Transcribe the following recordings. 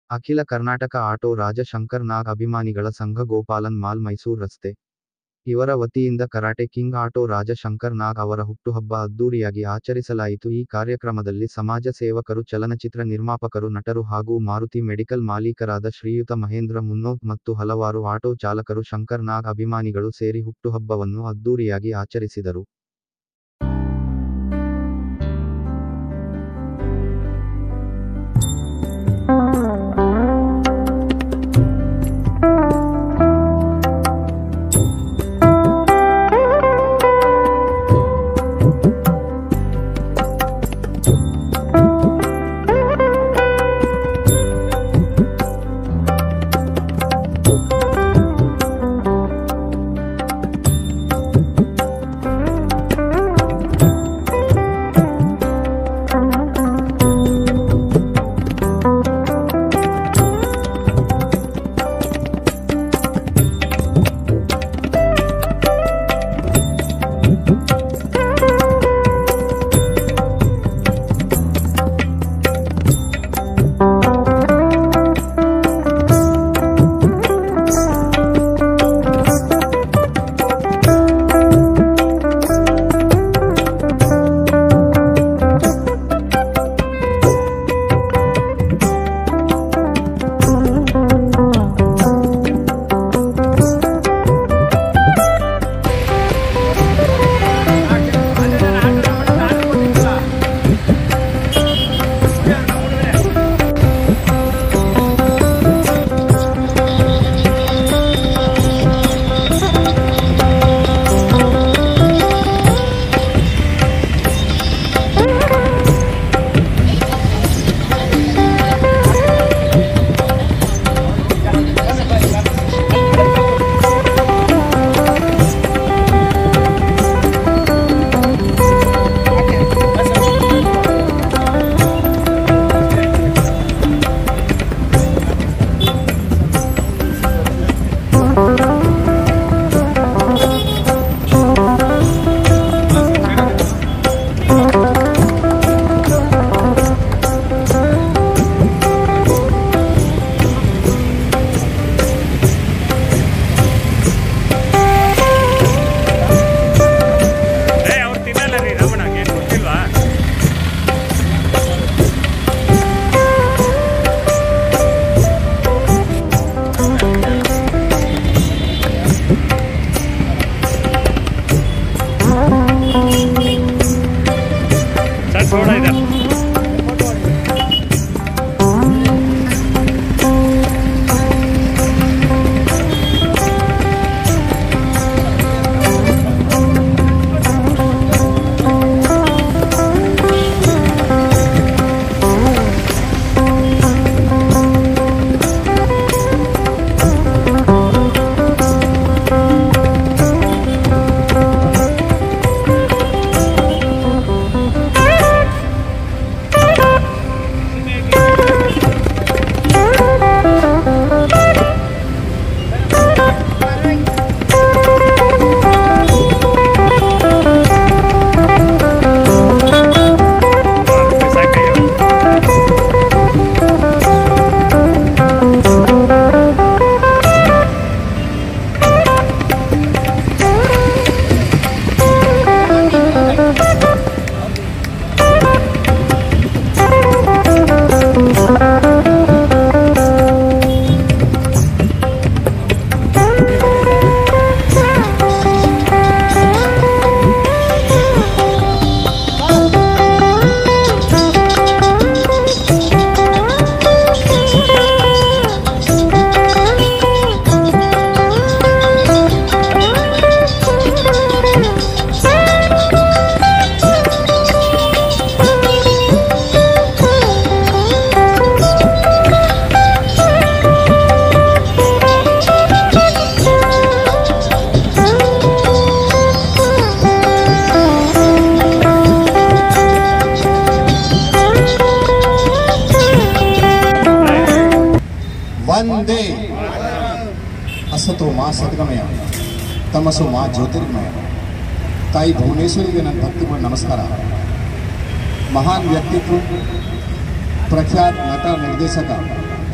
ಅಖಿಲ ಕರ್ನಾಟಕ ಆಟೋ ರಾಜ ಶಂಕರ್ ನಾಗ್ ಅಭಿಮಾನಿಗಳ ಸಂಘ ಗೋಪಾಲನ್ ಮಾಲ್ ಮೈಸೂರ್ ರಸ್ತೆ ಇವರ ವತಿಯಿಂದ karate king auto Raja Shankar Nag ಅವರ ಹುಟ್ಟುಹಬ್ಬ ಅದ್ದೂರಿಯಾಗಿ ಆಚರಿಸಲಾಯಿತು ಈ ಕಾರ್ಯಕ್ರಮದಲ್ಲಿ ಸಮಾಜ ಸೇವಕರು ಚಲನಚಿತ್ರ ನಿರ್ಮಾಪಕರು ನಟರು ಹಾಗೂ ಮಾರುತಿ ಮೆಡಿಕಲ್ ಮಾಲೀಕರಾದ ಶ್ರೀಯುತ ಮಹೇಂದ್ರ ಮುನ್ನೋತ್ ಮತ್ತು ಹಲವಾರು ಆಟೋ ಚಾಲಕರು ಶಂಕರ್ ನಾಗ್ ಅಭಿಮಾನಿಗಳು ಸೇರಿ ಹುಟ್ಟುಹಬ್ಬವನ್ನು ಅದ್ದೂರಿಯಾಗಿ ಆಚರಿಸಿದರು ಏ ಅವ್ರು ತಿನ್ನಲ್ಲ ರೀ ರಮಣ ಏನು ಗೊತ್ತಿಲ್ವಾ ಸರ್ ಸೋಡಾ ಇದೆ ಸಾಕಾಗಿ ವಂದೇ ಅಸತು ಮಾ ಸದ್ಗಮಯ ತಮಸು ಮಾ ಜ್ಯೋತಿರ್ಮಯ ತಾಯಿ ಭುವನೇಶ್ವರಿಗೆ ನನ್ನ ಭಕ್ತಿಗಳು ನಮಸ್ಕಾರ ಮಹಾನ್ ವ್ಯಕ್ತಿತ್ವ ಪ್ರಖ್ಯಾತ ನಟ ನಿರ್ದೇಶಕ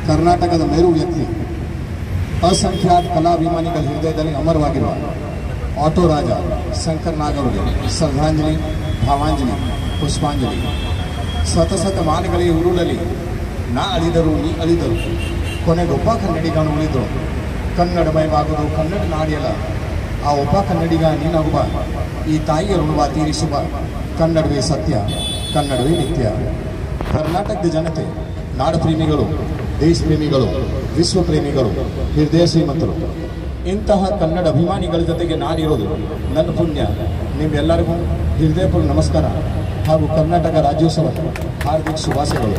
ಕರ್ನಾಟಕದ ಮೇರು ವ್ಯಕ್ತಿ ಅಸಂಖ್ಯಾತ ಕಲಾಭಿಮಾನಿಗಳ ಹೃದಯದಲ್ಲಿ ಅಮರವಾಗಿರುವ ಆಟೋ ರಾಜ ಶಂಕರ್ ನಾಗ್ ಅವರಿಗೆ ಶ್ರದ್ಧಾಂಜಲಿ ಭಾವಾಂಜಲಿ ಪುಷ್ಪಾಂಜಲಿ ಸತಸತ ಮಾನಗಳೇ ಉರುಳಲಿ ನಾ ಅಳಿದರು ನೀ ಅಳಿದರು ಕೊನೆಗೊಬ್ಬ ಕನ್ನಡಿಗನು ಉಳಿದರು ಕನ್ನಡಮಯವಾಗುವುದು ಕನ್ನಡ ನಾಡಿಯಲ್ಲ ಆ ಒಬ್ಬ ಕನ್ನಡಿಗ ನೀನಾಗುವ ಈ ತಾಯಿಯ ಋಣವ ತೀರಿಸುವ ಕನ್ನಡವೇ ಸತ್ಯ ಕನ್ನಡವೇ ನಿತ್ಯ ಕರ್ನಾಟಕದ ಜನತೆ ನಾಡ ಪ್ರೇಮಿಗಳು ದೇಶ ಪ್ರೇಮಿಗಳು ವಿಶ್ವ ಪ್ರೇಮಿಗಳು ಹೃದಯ ಶ್ರೀಮಂತರು ಇಂತಹ ಕನ್ನಡ ಅಭಿಮಾನಿಗಳ ಜೊತೆಗೆ ನಾನಿರೋದು ನನ್ನ ಪುಣ್ಯ ನಿಮ್ಮೆಲ್ಲರಿಗೂ ಹೃದಯಪೂರ್ವ ನಮಸ್ಕಾರ ಹಾಗೂ ಕರ್ನಾಟಕ ರಾಜ್ಯೋತ್ಸವ ಹಾರ್ದಿಕ ಶುಭಾಶಯಗಳು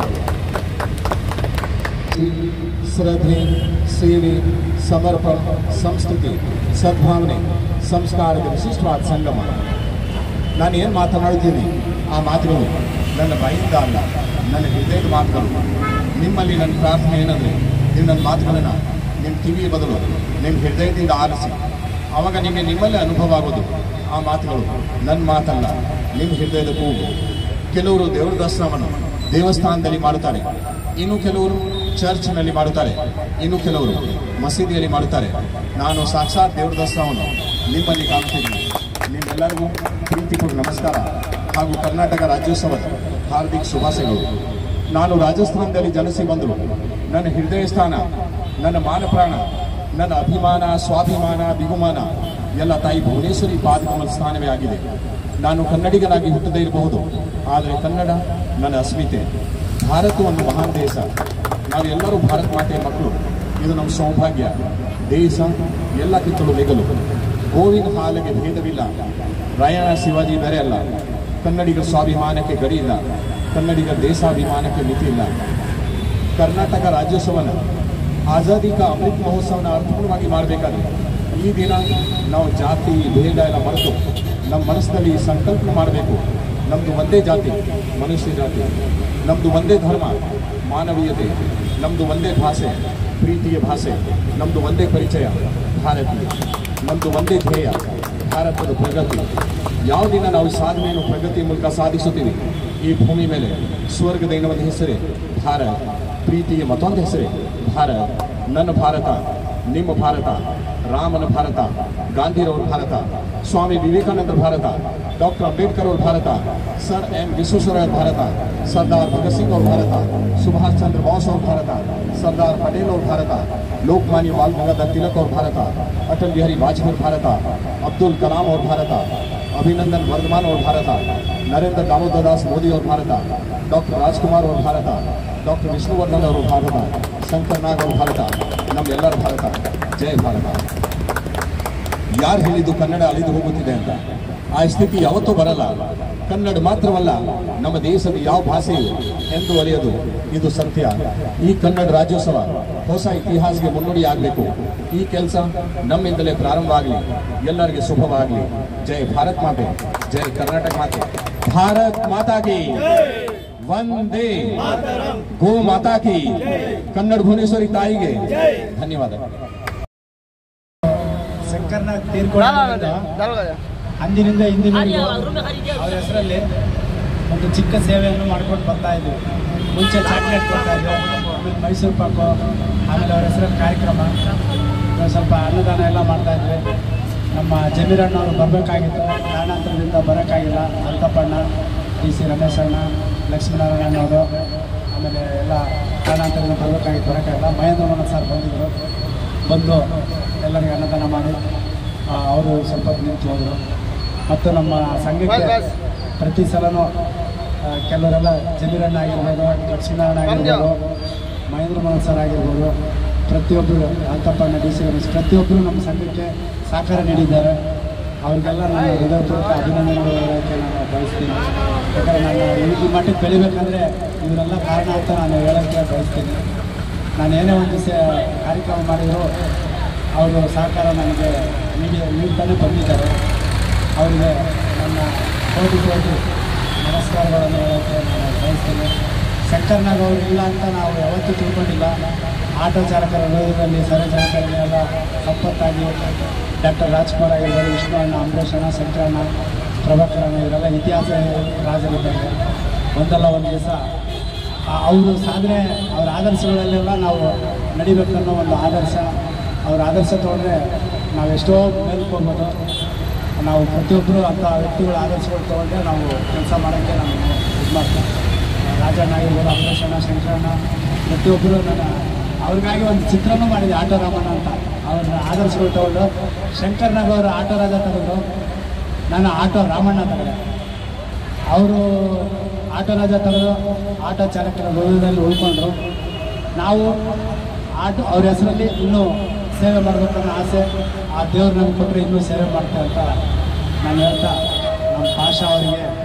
ಶ್ರದ್ಧೆ ಸೇವೆ ಸಮರ್ಪಣ ಸಂಸ್ಕೃತಿ ಸದ್ಭಾವನೆ ಸಂಸ್ಕಾರದ ವಿಶಿಷ್ಟವಾದ ಸಂಗಮ ನಾನು ಏನು ಮಾತನಾಡುತ್ತೀನಿ ಆ ಮಾತುಗಳು ನನ್ನ ಬಾಯಿಂದ ಅಲ್ಲ ನನ್ನ ಹೃದಯದ ಮಾತುಗಳು ನಿಮ್ಮಲ್ಲಿ ನನ್ನ ಪ್ರಾರ್ಥನೆ ಏನಂದರೆ ನೀವು ನನ್ನ ಮಾತುಗಳನ್ನು ನಿಮ್ಮ ಕಿವಿಯ ಬದಲು ನಿಮ್ಮ ಹೃದಯದಿಂದ ಆಲಿಸಿ ಆವಾಗ ನಿಮಗೆ ನಿಮ್ಮಲ್ಲೇ ಅನುಭವ ಆಗೋದು ಆ ಮಾತುಗಳು ನನ್ನ ಮಾತಲ್ಲ ನಿಮ್ಮ ಹೃದಯದ ಕೂಗು ಕೆಲವರು ದೇವರ ದರ್ಶನವನ್ನು ದೇವಸ್ಥಾನದಲ್ಲಿ ಮಾಡುತ್ತಾರೆ ಇನ್ನು ಕೆಲವರು ಚರ್ಚ್ನಲ್ಲಿ ಮಾಡುತ್ತಾರೆ ಇನ್ನು ಕೆಲವರು ಮಸೀದಿಯಲ್ಲಿ ಮಾಡುತ್ತಾರೆ ನಾನು ಸಾಕ್ಷಾತ್ ದೇವರ ದರ್ಶನವನ್ನು ನಿಮ್ಮಲ್ಲಿ ಕಾಣುತ್ತಿದ್ದೀನಿ ನಿಮ್ಮೆಲ್ಲರಿಗೂ ಪ್ರೀತಿಪೂರ್ವ ನಮಸ್ಕಾರ ಹಾಗೂ ಕರ್ನಾಟಕ ರಾಜ್ಯೋತ್ಸವದ ಹಾರ್ದಿಕ ಶುಭಾಶಯಗಳು ನಾನು ರಾಜಸ್ಥಾನದಲ್ಲಿ ಜನಿಸಿ ಬಂದರು ನನ್ನ ಹೃದಯ ಸ್ಥಾನ ನನ್ನ ಮಾನಪ್ರಾಣ ನನ್ನ ಅಭಿಮಾನ ಸ್ವಾಭಿಮಾನ ಬಿಗುಮಾನ ಎಲ್ಲ ತಾಯಿ ಭುವನೇಶ್ವರಿ ಪಾದಕಮಲ ಸ್ಥಾನವೇ ಆಗಿದೆ ನಾನು ಕನ್ನಡಿಗನಾಗಿ ಹುಟ್ಟದೇ ಇರಬಹುದು ಆದರೆ ಕನ್ನಡ ನನ್ನ ಅಸ್ಮಿತೆ ಭಾರತ ಒಂದು ಮಹಾನ್ ದೇಶ ನಾವೆಲ್ಲರೂ ಭಾರತ ಮಾತೆಯ ಮಕ್ಕಳು ಇದು ನಮ್ಮ ಸೌಭಾಗ್ಯ ದೇಶ ಎಲ್ಲಕ್ಕಿಂತಲೂ ಮಿಗಲು ಗೋವಿನ ಹಾಲಿಗೆ ಭೇದವಿಲ್ಲ ರಾಯಣ ಶಿವಾಜಿ ಬೇರೆ ಅಲ್ಲ ಕನ್ನಡಿಗರ ಸ್ವಾಭಿಮಾನಕ್ಕೆ ಗಡಿ ಇಲ್ಲ ಕನ್ನಡಿಗರ ದೇಶಾಭಿಮಾನಕ್ಕೆ ಮಿತಿ ಇಲ್ಲ ಕರ್ನಾಟಕ ರಾಜ್ಯೋತ್ಸವನ ಆಜಾದಿ ಕಾ ಅಮೃತ ಮಹೋತ್ಸವನ ಅರ್ಥಪೂರ್ಣವಾಗಿ ಮಾಡಬೇಕಾದ್ರೆ ಈ ದಿನ ನಾವು ಜಾತಿ ಭೇದ ಎಲ್ಲ ಮರೆತು ನಮ್ಮ ಮನಸ್ಸಿನಲ್ಲಿ ಸಂಕಲ್ಪನೆ ಮಾಡಬೇಕು ನಮ್ಮದು ಒಂದೇ ಜಾತಿ ಮನುಷ್ಯ ಜಾತಿ ನಮ್ಮದು ಒಂದೇ ಧರ್ಮ ಮಾನವೀಯತೆ ನಮ್ಮದು ಒಂದೇ ಭಾಷೆ ಪ್ರೀತಿಯ ಭಾಷೆ ನಮ್ಮದು ಒಂದೇ ಪರಿಚಯ ಭಾರತೀಯ ನಮ್ಮದು ಒಂದೇ ಧ್ಯೇಯ ಭಾರತದ ಪ್ರಗತಿ ಯಾವ ದಿನ ನಾವು ಸಾಧನೆಯನ್ನು ಪ್ರಗತಿ ಮೂಲಕ ಸಾಧಿಸುತ್ತೀವಿ ಈ ಭೂಮಿ ಮೇಲೆ ಸ್ವರ್ಗದ ಇನ್ನೊಂದು ಹೆಸರೇ ಭಾರತ್ ಪ್ರೀತಿಯ ಮತ್ತೊಂದು ಹೆಸರೇ ಭಾರತ್ ನನ್ನ ಭಾರತ ನಿಮ್ಮ ಭಾರತ ರಾಮನ ಭಾರತ ಗಾಂಧಿರವರ ಭಾರತ ಸ್ವಾಮಿ ವಿವೇಕಾನಂದರ ಭಾರತ ಡಾಕ್ಟರ್ ಅಂಬೇಡ್ಕರ್ ಅವ್ರ ಭಾರತ ಸರ್ ಎಂ ವಿಶ್ವೇಶ್ವರಯ್ಯ ಭಾರತ ಸರ್ದಾರ್ ಭಗತ್ ಸಿಂಗ್ ಅವ್ರ ಭಾರತ ಸುಭಾಷ್ ಚಂದ್ರ ಬೋಸ್ ಅವ್ರ ಭಾರತ ಸರ್ದಾರ್ ಪಟೇಲ್ ಅವ್ರ ಭಾರತ ಲೋಕಮಾನ್ಯ ಬಾಲ್ ಗಂಗಾಧರ್ ತಿಲಕ್ ಅವ್ರ ಭಾರತ ಅಟಲ್ ಬಿಹಾರಿ ವಾಜಪೇಯಿ ಭಾರತ ಅಬ್ದುಲ್ ಕಲಾಂ ಅವ್ರ ಭಾರತ ಅಭಿನಂದನ್ ವರ್ಧಮಾನ್ ಅವ್ರ ಭಾರತ ನರೇಂದ್ರ ದಾಮೋದರ್ ದಾಸ್ ಮೋದಿ ಅವ್ರ ಭಾರತ ಡಾಕ್ಟರ್ ರಾಜ್ಕುಮಾರ್ ಅವ್ರ ಭಾರತ ಡಾಕ್ಟರ್ ವಿಷ್ಣುವರ್ಧನ್ ಅವರು ಭಾರತ ಶಂಕರ್ ನಾಗ್ ಅವ್ರ ಭಾರತ ನಮ್ಮೆಲ್ಲರ ಭಾರತ ಜಯ ಭಾರತ ಯಾರು ಹೇಳಿದ್ದು ಕನ್ನಡ ಅಳಿದು ಹೋಗುತ್ತಿದೆ ಅಂತ ಆ ಸ್ಥಿತಿ ಯಾವತ್ತೂ ಬರಲ್ಲ ಕನ್ನಡ ಮಾತ್ರವಲ್ಲ ನಮ್ಮ ದೇಶದ ಯಾವ ಭಾಷೆಯು ಎಂದು ಅರಿಯೋದು ಇದು ಸತ್ಯ ಈ ಕನ್ನಡ ರಾಜ್ಯೋತ್ಸವ ಹೊಸ ಇತಿಹಾಸಕ್ಕೆ ಮುನ್ನುಡಿ ಆಗಬೇಕು ಈ ಕೆಲಸ ನಮ್ಮಿಂದಲೇ ಪ್ರಾರಂಭ ಆಗಲಿ ಎಲ್ಲರಿಗೆ ಶುಭವಾಗಲಿ ಜೈ ಭಾರತ್ ಮಾತೆ ಜೈ ಕರ್ನಾಟಕ ಮಾತೆ ಭಾರತ್ ಮಾತಾ ಕಿ ವಂದೇ ಗೋ ಮಾತಾ ಕಿ ಕನ್ನಡ ಭುವನೇಶ್ವರಿ ತಾಯಿಗೆ ಧನ್ಯವಾದ ಶಂಕರ್ನ ತೀರ್ಕೊಂಡು ಅಂದಿನಿಂದ ಇಂದಿನವರೆಗೂ ಅವ್ರ ಹೆಸರಲ್ಲಿ ಒಂದು ಚಿಕ್ಕ ಸೇವೆಯನ್ನು ಮಾಡ್ಕೊಂಡು ಬರ್ತಾ ಇದ್ವಿ ಮುಂಚೆ ಚಾಕ್ಲೇಟ್ ಕೊಡ್ತಾ ಇದ್ವಿ ಆಮೇಲೆ ಮೈಸೂರು ಪಾಕು ಆಮೇಲೆ ಅವ್ರ ಹೆಸರಲ್ಲಿ ಕಾರ್ಯಕ್ರಮ ಇವಾಗ ಸ್ವಲ್ಪ ಅನ್ನದಾನ ಎಲ್ಲ ಮಾಡ್ತಾ ಇದ್ವಿ ನಮ್ಮ ಜಮೀರಣ್ಣ ಅವರು ಬರಬೇಕಾಗಿತ್ತು ಕಾರಣಾಂತರದಿಂದ ಬರೋಕ್ಕಾಗಿಲ್ಲ ಅಂತಪ್ಪಣ್ಣ ಡಿ ಸಿ ರಮೇಶ್ ಅಣ್ಣ ಲಕ್ಷ್ಮೀನಾರಾಯಣ ಅವರು ಆಮೇಲೆ ಎಲ್ಲ ಕಾರಣಾಂತರದಿಂದ ಬರಬೇಕಾಗಿತ್ತು ಬರೋಕ್ಕಾಗಿಲ್ಲ ಮಹೇಂದ್ರ ಮೋಹನ್ ಸರ್ ಬಂದಿದ್ದರು ಬಂದು ಎಲ್ಲರಿಗೆ ಅನ್ನದಾನ ಮಾಡಿ ಆ, ಅವರು ಸ್ವಲ್ಪ ಹೊತ್ತು ನಿಂತು ಹೋದರು ಮತ್ತು ನಮ್ಮ ಸಂಘಕ್ಕೆ ಪ್ರತಿ ಸಲನೂ ಆ, ಕೆಲವರೆಲ್ಲ ಜಮೀರಣ್ಣ ಆಗಿರ್ಬೋದು ಲಕ್ಷ್ಮೀನಾರಾಯಣ ಆಗಿರ್ಬೋದು ಮಹೇಂದ್ರ ಮೋಹನ್ ಸರ್ ಆಗಿರ್ಬೋದು ಪ್ರತಿಯೊಬ್ಬರು ಅಂತಪ್ಪಣ್ಣ ಡಿ ಸಿ ರಮೇಶ್ ಪ್ರತಿಯೊಬ್ಬರು ನಮ್ಮ ಸಂಘಕ್ಕೆ ಸಹಕಾರ ನೀಡಿದ್ದಾರೆ ಅವ್ರಿಗೆಲ್ಲ ನಾನು ಹೃದಯಪೂರ್ವಕ ಅಭಿನಂದನೆಗಳು ಹೇಳೋಕ್ಕೆ ನಾನು ಬಯಸ್ತೀನಿ ಯಾಕಂದರೆ ನಾನು ಈ ಈ ಮಟ್ಟಕ್ಕೆ ಬೆಳಿಬೇಕಂದ್ರೆ ಇವರೆಲ್ಲ ಕಾರಣ ಅಂತ ನಾನು ಹೇಳೋಕ್ಕೆ ಬಯಸ್ತೀನಿ ನಾನು ಏನೇ ಒಂದು ಸ ಕಾರ್ಯಕ್ರಮ ಮಾಡಿದರೂ ಅವರು ಸಹಕಾರ ನನಗೆ ನೀಡಿ ನೀಡ್ತಾನೆ ಬಂದಿದ್ದಾರೆ ಅವರಿಗೆ ನನ್ನ ಕೋಟಿ ಕೋಟಿ ನಮಸ್ಕಾರಗಳನ್ನು ಹೇಳೋಕ್ಕೆ ನಾನು ಬಯಸ್ತೀನಿ ಶಂಕರ್ನಾಗ್ ಅವರು ಇಲ್ಲ ಅಂತ ನಾವು ಯಾವತ್ತೂ ತಿಳ್ಕೊಂಡಿಲ್ಲ ಆಟೋ ಚಾಲಕರ ವಿರೋಧದಲ್ಲಿ ಸರಿ ಚಾಲಕರನ್ನೆಲ್ಲ ಸಂಪತ್ತಾಗಿ ಡಾಕ್ಟರ್ ರಾಜ್ಕುಮಾರ್ ಆಗಿರ್ಬೋದು ವಿಷ್ಣು ಅಣ್ಣ ಅಂಬರೀಷ್ ಅಣ್ಣ ಶಂಕರಣ್ಣ ಪ್ರಭಾಕರ್ ಅಣ್ಣ ಇವರೆಲ್ಲ ಇತಿಹಾಸ ರಾಜರಿದ್ದಾರೆ ಒಂದಲ್ಲ ಒಂದು ದಿವಸ ಅವರು ಸಾಧನೆ ಅವ್ರ ಆದರ್ಶಗಳಲ್ಲೆಲ್ಲ ನಾವು ನಡಿಬೇಕನ್ನೋ ಒಂದು ಆದರ್ಶ ಅವ್ರ ಆದರ್ಶ ತೊಗೊಂಡ್ರೆ ನಾವು ಎಷ್ಟೋ ಮೇಲಕ್ಕೆ ಹೋಗ್ಬೋದು ನಾವು ಪ್ರತಿಯೊಬ್ಬರು ಅಂಥ ವ್ಯಕ್ತಿಗಳ ಆದರ್ಶಗಳು ತೊಗೊಂಡ್ರೆ ನಾವು ಕೆಲಸ ಮಾಡೋಕ್ಕೆ ನಾವು ಇದು ಮಾಡ್ತೀವಿ ರಾಜಣ್ಣ ಆಗಿರ್ಬೋದು ಅಮರೇಶಣ್ಣ ಶಂಕರಣ್ಣ ಪ್ರತಿಯೊಬ್ಬರು ನನ್ನ ಅವ್ರಿಗಾಗಿ ಒಂದು ಚಿತ್ರನೂ ಮಾಡಿದೆ ಆಟೋ ರಾಮಣ್ಣ ಅಂತ ಅವ್ರ ಆದರ್ಶಗಳು ತಗೊಂಡು ಶಂಕರ್ನಾಗ್ ಅವರು ಆಟೋ ರಾಜ ತೆಗೆದ್ರು ನಾನು ಆಟೋ ರಾಮಣ್ಣ ತಗೊಂಡೆ ಅವರು ಆಟೋ ರಾಜ ತೆಗೆದು ಆಟೋ ಚಾಲಕರ ಗೌರವದಲ್ಲಿ ಉಳ್ಕೊಂಡ್ರು ನಾವು ಆಟೋ ಅವ್ರ ಹೆಸರಲ್ಲಿ ಇನ್ನೂ ಸೇವೆ ಮಾಡಬೇಕನ್ನೋ ಆಸೆ ಆ ದೇವ್ರು ನಮ್ಗೆ ಕೊಟ್ಟರೆ ಇನ್ನೂ ಸೇವೆ ಮಾಡ್ತಾರೆ ಅಂತ ನಾನು ಹೇಳ್ತಾ ನಮ್ಮ ಭಾಷಾ ಅವರಿಗೆ